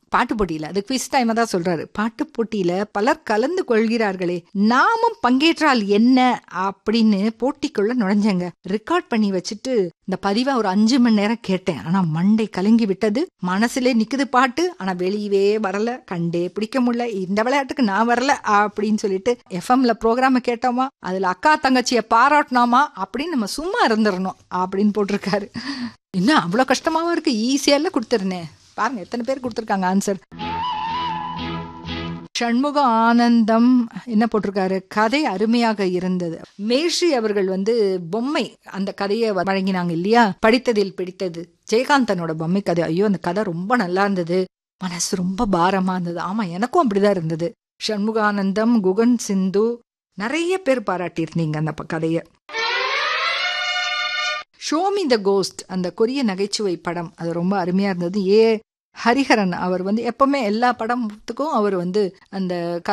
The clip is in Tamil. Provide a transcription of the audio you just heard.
பாட்டு போட்டியில அது குவிஸ் டைம் தான் சொல்றாரு பாட்டு போட்டியில பலர் கலந்து கொள்கிறார்களே நாமும் பங்கேற்றால் என்ன அப்படின்னு போட்டிக்குள்ள நுழைஞ்சேங்க ரெக்கார்ட் பண்ணி வச்சுட்டு இந்த பதிவை ஒரு அஞ்சு மணி நேரம் கேட்டேன் ஆனா மண்டை கலங்கி விட்டது மனசுலே நிக்குது பாட்டு ஆனா வெளியவே வரல கண்டே பிடிக்க முடியல இந்த விளையாட்டுக்கு நான் வரல அப்படின்னு சொல்லிட்டு எஃப்எம்ல ப்ரோக்ராம கேட்டோமா அதுல அக்கா தங்கச்சிய பாராட்டினோமா அப்படின்னு நம்ம சும்மா இருந்துடணும் அப்படின்னு போட்டிருக்காரு என்ன அவ்வளவு கஷ்டமாவும் இருக்கு ஈஸியால கொடுத்துருந்தேன் பாருங்க எத்தனை பேர் கொடுத்துருக்காங்க ஆன்சர் சண்முக ஆனந்தம் என்ன போட்டிருக்காரு கதை அருமையாக இருந்தது மேஷி அவர்கள் வந்து பொம்மை அந்த கதையை வழங்கினாங்க இல்லையா படித்ததில் பிடித்தது ஜெயகாந்தனோட பொம்மை கதை ஐயோ அந்த கதை ரொம்ப நல்லா இருந்தது மனசு ரொம்ப பாரமா இருந்தது ஆமா எனக்கும் அப்படிதான் இருந்தது சண்முகானந்தம் குகன் சிந்து நிறைய பேர் பாராட்டியிருந்தீங்க அந்த ப- கதைய ஷோமி த கோஸ்ட் அந்த கொரிய நகைச்சுவை படம் அது ரொம்ப அருமையா இருந்தது ஏ ஹரிஹரன் அவர் வந்து எப்பவுமே எல்லா படத்துக்கும் அவர் வந்து அந்த